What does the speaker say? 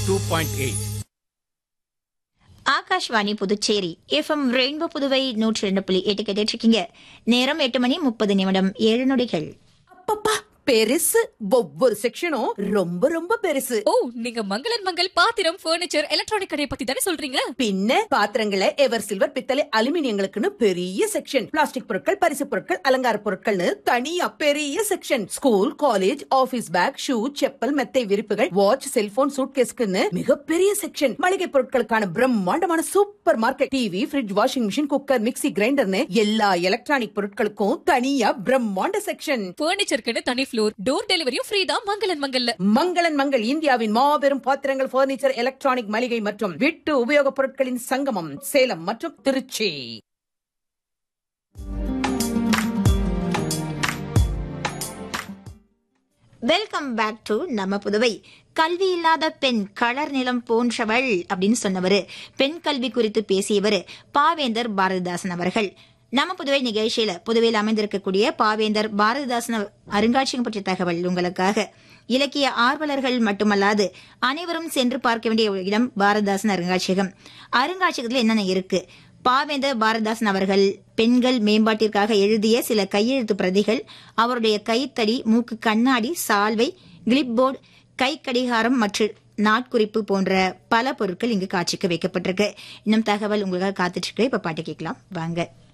two point eight Akashvani Puducherry FM rainbow Puduvai நூற்றி ரெண்டு புள்ளி எட்டு கேட்டுட்டு இருக்கீங்க நேரம் எட்டு மணி முப்பது நிமிடம் ஏழு நொடிகள் அப்பப்பா பெருசு ஒவ்வொரு செக்ஷனும் ரொம்ப ரொம்ப பெருசு ஓ நீங்க மங்களன் மங்கள் பாத்திரம் ஃபர்னிச்சர் எலக்ட்ரானிக் கடையை பத்தி தானே சொல்றீங்க பின்ன பாத்திரங்களை எவர் சில்வர் பித்தளை அலுமினியங்களுக்குன்னு பெரிய செக்ஷன் பிளாஸ்டிக் பொருட்கள் பரிசு பொருட்கள் அலங்கார பொருட்கள்னு தனியா பெரிய section school college office bag shoe chappal மெத்தை விரிப்புகள் வாட்ச் செல்போன் சூட்கேஸ்க்குன்னு மிகப்பெரிய செக்ஷன் மளிகை பொருட்களுக்கான பிரம்மாண்டமான supermarket TV fridge washing machine cooker mixie கிரைண்டர்னு எல்லா எலக்ட்ரானிக் பொருட்களுக்கும் தனியா பிரம்மாண்ட செக்ஷன் ஃபர்னிச்சருக்குன்னு தனி ஃப்ளோர் டோர் டெலிவரியும் ஃப்ரீ தான் மங்களன் மங்கல்ல மங்களன் மங்கள் இந்தியாவின் மாபெரும் பாத்திரங்கள் பர்னிச்சர் எலக்ட்ரானிக் மளிகை மற்றும் வீட்டு உபயோகப் பொருட்களின் சங்கமம் சேலம் மற்றும் திருச்சி வெல்கம் பேக் டு நம்ம புதுவை கல்வி இல்லாத பெண் களர் நிலம் போன்றவள் அப்படின்னு சொன்னவர் பெண் கல்வி குறித்து பேசியவர் பாவேந்தர் பாரதிதாசன் அவர்கள் நம்ம புதுவை நிகழ்ச்சியில புதுவையில் அமைந்திருக்கக்கூடிய பாவேந்தர் பாரதிதாசன் அருங்காட்சியகம் பற்றிய தகவல் உங்களுக்காக இலக்கிய ஆர்வலர்கள் மட்டுமல்லாது அனைவரும் சென்று பார்க்க வேண்டிய ஒரு இடம் பாரதிதாசன் அருங்காட்சியகம் அருங்காட்சியகத்துல என்னென்ன இருக்கு பாவேந்தர் பாரதிதாசன் அவர்கள் பெண்கள் மேம்பாட்டிற்காக எழுதிய சில கையெழுத்து பிரதிகள் அவருடைய கைத்தடி மூக்கு கண்ணாடி சால்வை கிளிப்போர்டு கை கடிகாரம் மற்றும் நாட்குறிப்பு போன்ற பல பொருட்கள் இங்கு காட்சிக்கு வைக்கப்பட்டிருக்கு இன்னும் தகவல் உங்களுக்காக காத்துட்டு இருக்கு இப்ப பாட்டு கேட்கலாம் வாங்க